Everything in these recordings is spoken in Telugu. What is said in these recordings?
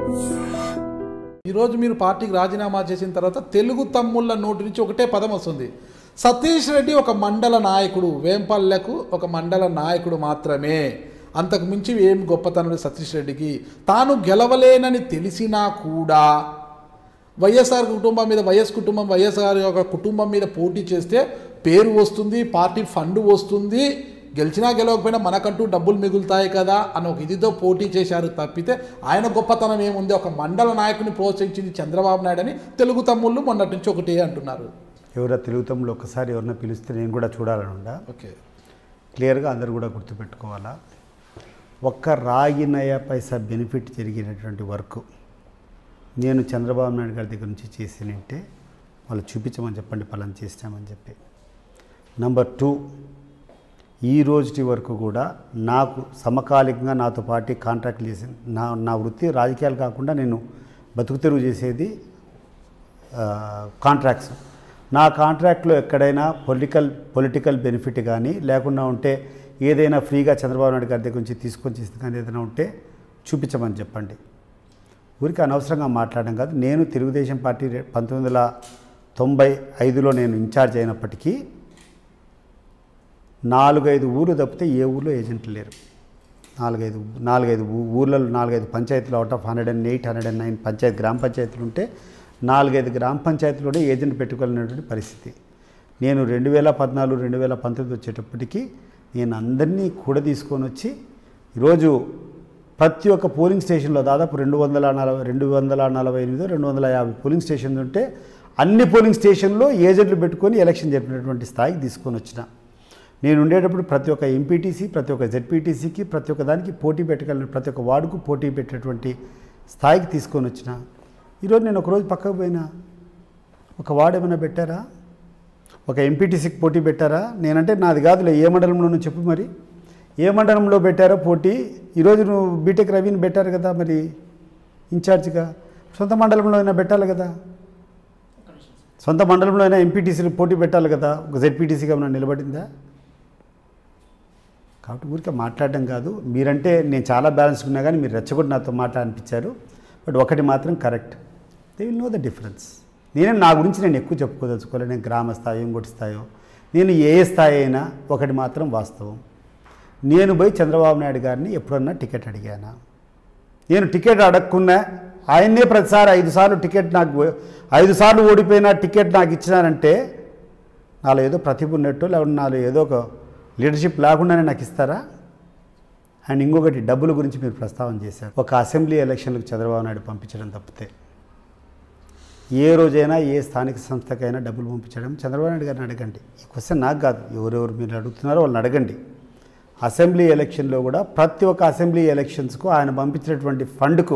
ఈరోజు మీరు పార్టీకి రాజీనామా చేసిన తర్వాత తెలుగు తమ్ముళ్ళ నోటి నుంచి ఒకటే పదం వస్తుంది సతీష్ రెడ్డి ఒక మండల నాయకుడు వేంపల్లెకు ఒక మండల నాయకుడు మాత్రమే అంతకు మించి ఏం గొప్పతనం లేదు సతీష్ రెడ్డికి తాను గెలవలేనని తెలిసినా కూడా వైఎస్ఆర్ కుటుంబం మీద వైఎస్ కుటుంబం వైఎస్ఆర్ యొక్క కుటుంబం మీద పోటీ చేస్తే పేరు వస్తుంది పార్టీ ఫండ్ వస్తుంది గెలిచినా గెలవకపోయినా మనకంటూ డబ్బులు మిగులుతాయి కదా అని ఒక ఇదితో పోటీ చేశారు తప్పితే ఆయన గొప్పతనం ఏముంది ఒక మండల నాయకుని ప్రోత్సహించింది చంద్రబాబు నాయుడు అని తెలుగు తమ్ముళ్ళు మొన్నటి నుంచి ఒకటే అంటున్నారు ఎవరో తెలుగు తమ్ముళ్ళు ఒక్కసారి ఎవరిని పిలిస్తే నేను కూడా చూడాలని ఉండా ఓకే క్లియర్గా అందరూ కూడా గుర్తుపెట్టుకోవాలా ఒక్క రాగి నయ పైసా బెనిఫిట్ జరిగినటువంటి వర్క్ నేను చంద్రబాబు నాయుడు గారి దగ్గర నుంచి చేసినంటే వాళ్ళు చూపించమని చెప్పండి పలానా చేసినామని చెప్పి నంబర్ టూ ఈ రోజుటి వరకు కూడా నాకు సమకాలికంగా నాతో పాటు కాంట్రాక్ట్లు చేసి నా నా వృత్తి రాజకీయాలు కాకుండా నేను బతుకు తెరువు చేసేది ఆ, కాంట్రాక్ట్స్ నా కాంట్రాక్ట్లో ఎక్కడైనా పొలిటికల్ పొలిటికల్ బెనిఫిట్ కానీ లేకుండా ఉంటే ఏదైనా ఫ్రీగా చంద్రబాబు నాయుడు గారి దగ్గర నుంచి తీసుకొని చేసింది కానీ ఏదైనా ఉంటే చూపించమని చెప్పండి ఊరికి అనవసరంగా మాట్లాడడం కాదు నేను తెలుగుదేశం పార్టీ రె- పంతొమ్మిది వందల తొంభై ఐదులో నేను ఇన్ఛార్జ్ అయినప్పటికీ నాలుగైదు ఊర్లు తప్పితే ఏ ఊర్లో ఏజెంట్లు లేరు నాలుగైదు నాలుగైదు ఊ- ఊర్లలో నాలుగైదు పంచాయతీలు out of hundred and eight hundred and nine panchayati గ్రామ పంచాయతీలు ఉంటే నాలుగైదు గ్రామ పంచాయతీలోనే ఏజెంట్ పెట్టుకోలేనటువంటి పరిస్థితి నేను రెండు వేల పద్నాలుగు రెండు వేల పంతొమ్మిది వచ్చేటప్పటికి నేను అందరినీ కూడా తీసుకొని వచ్చి ఈరోజు ప్రతి ఒక్క పోలింగ్ స్టేషన్లో దాదాపు రెండు వందల నలభై రెండు వందల నలభై ఎనిమిది రెండు వందల యాభై పోలింగ్ స్టేషన్లు ఉంటే అన్ని పోలింగ్ స్టేషన్లో ఏజెంట్లు పెట్టుకొని ఎలక్షన్ జరిపినటువంటి స్థాయికి తీసుకొని వచ్చిన నేను ఉండేటప్పుడు ప్రతి ఒక్క ఎంపీటీసీ ప్రతి ఒక్క జెడ్పీటీసీకి ప్రతి ఒక్క దానికి పోటీ పెట్టగలను ప్రతి ఒక్క వార్డుకు పోటీ పెట్టేటువంటి స్థాయికి తీసుకొని వచ్చిన ఈరోజు నేను ఒకరోజు పక్కకు పోయినా ఒక వార్డు ఏమైనా పెట్టారా ఒక ఎంపీటీసీకి పోటీ పెట్టారా నేనంటే నాది కాదులే ఏ మండలంలోనూ చెప్పు మరి ఏ మండలంలో పెట్టారో పోటీ ఈరోజు నువ్వు బీటెక్ రవిని పెట్టారు కదా మరి ఇన్ఛార్జిగా సొంత మండలంలో అయినా పెట్టాలి కదా సొంత మండలంలో అయినా ఎంపీటీసీలు పోటీ పెట్టాలి కదా ఒక జెడ్పీటీసీగా ఏమైనా నిలబడిందా కాబట్టి ఊరికే మాట్లాడడం కాదు మీరంటే నేను చాలా బ్యాలెన్స్ ఉన్నా కానీ మీరు రెచ్చగొట్టి నాతో మాట్లాడిపించారు బట్ ఒకటి మాత్రం correct they will know the difference నేనే నా గురించి నేను ఎక్కువ చెప్పుకోదలుచుకోలేదు నేను గ్రామ స్థాయి ఇంకోటి స్థాయో నేను ఏ స్థాయి అయినా ఒకటి మాత్రం వాస్తవం నేను పోయి చంద్రబాబు నాయుడు గారిని ఎప్పుడన్నా టికెట్ అడిగానా నేను టికెట్ అడగకున్నా ఆయన్నే ప్రతిసారి ఐదు సార్లు టికెట్ నాకు ఐదు సార్లు ఓడిపోయిన టికెట్ నాకు ఇచ్చినారంటే నాలో ఏదో ప్రతిభ ఉన్నట్టు లేకుంటే నాలో ఏదో ఒక లీడర్షిప్ లేకుండానే నాకు ఇస్తారా అండ్ ఇంకొకటి డబ్బుల గురించి మీరు ప్రస్తావన చేశారు ఒక అసెంబ్లీ ఎలక్షన్లకు చంద్రబాబు నాయుడు పంపించడం తప్పితే ఏ రోజైనా ఏ స్థానిక సంస్థకైనా డబ్బులు పంపించడం చంద్రబాబు నాయుడు గారిని అడగండి ఈ క్వశ్చన్ నాకు కాదు ఎవరెవరు మీరు అడుగుతున్నారో వాళ్ళని అడగండి అసెంబ్లీ ఎలక్షన్లో కూడా ప్రతి ఒక్క అసెంబ్లీ ఎలక్షన్స్కు ఆయన పంపించినటువంటి ఫండ్కు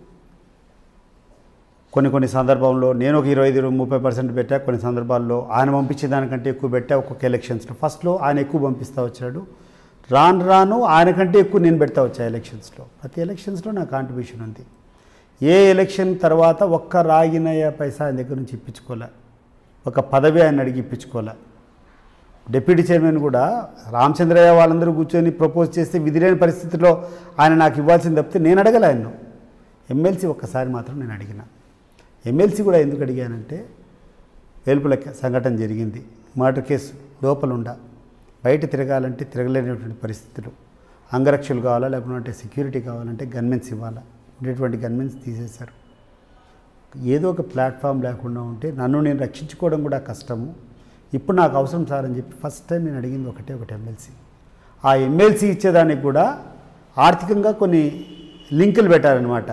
కొన్ని కొన్ని సందర్భంలో నేను ఒక ఇరవై ఐదు ముప్పై పర్సెంట్ పెట్టా కొన్ని సందర్భాల్లో ఆయన పంపించే దానికంటే ఎక్కువ పెట్టా ఒక్కొక్క ఎలక్షన్స్లో ఫస్ట్లో ఆయన ఎక్కువ పంపిస్తూ వచ్చాడు రాను రాను ఆయన కంటే ఎక్కువ నేను పెడతా వచ్చా ఎలక్షన్స్లో ప్రతి ఎలక్షన్స్లో నా కాంట్రిబ్యూషన్ ఉంది ఏ ఎలక్షన్ తర్వాత ఒక్క రాగినయ పైసా ఆయన దగ్గర నుంచి ఇప్పించుకోలే ఒక పదవి ఆయన అడిగి ఇప్పించుకోలే డిప్యూటీ చైర్మన్ కూడా రామచంద్రయ్య వాళ్ళందరూ కూర్చొని ప్రపోజ్ చేస్తే విధిలేని పరిస్థితిలో ఆయన నాకు ఇవ్వాల్సింది తప్పితే నేను అడగలే ఆయన్ను ఎమ్మెల్సీ ఒక్కసారి మాత్రం నేను అడిగిన ఎమ్మెల్సీ కూడా ఎందుకు అడిగానంటే వేల్పుల సంఘటన జరిగింది మర్డర్ కేసు లోపల ఉండ బయట తిరగాలంటే తిరగలేనటువంటి పరిస్థితులు అంగరక్షలు కావాలా లేకుంటే సెక్యూరిటీ కావాలంటే గన్మెన్స్ ఇవ్వాలా ఉండేటువంటి గన్మెన్స్ తీసేశారు ఏదో ఒక ప్లాట్ఫామ్ లేకుండా ఉంటే నన్ను నేను రక్షించుకోవడం కూడా కష్టము ఇప్పుడు నాకు అవసరం సార్ అని చెప్పి ఫస్ట్ టైం నేను అడిగింది ఒకటే ఒకటి ఎమ్మెల్సీ ఆ ఎమ్మెల్సీ ఇచ్చేదానికి కూడా ఆర్థికంగా కొన్ని లింకులు పెట్టారనమాట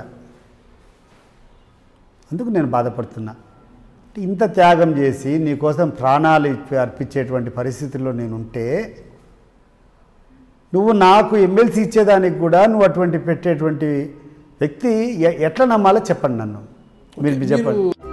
అందుకు నేను బాధపడుతున్నా అంటే ఇంత త్యాగం చేసి నీకోసం ప్రాణాలు ఇప్పి అర్పించేటువంటి పరిస్థితుల్లో నేను ఉంటే నువ్వు నాకు ఎమ్మెల్సీ ఇచ్చేదానికి కూడా నువ్వు అటువంటి పెట్టేటువంటి వ్యక్తి ఎ- ఎట్లా నమ్మాలో చెప్పండి నన్ను మీరు చెప్పండి మీరు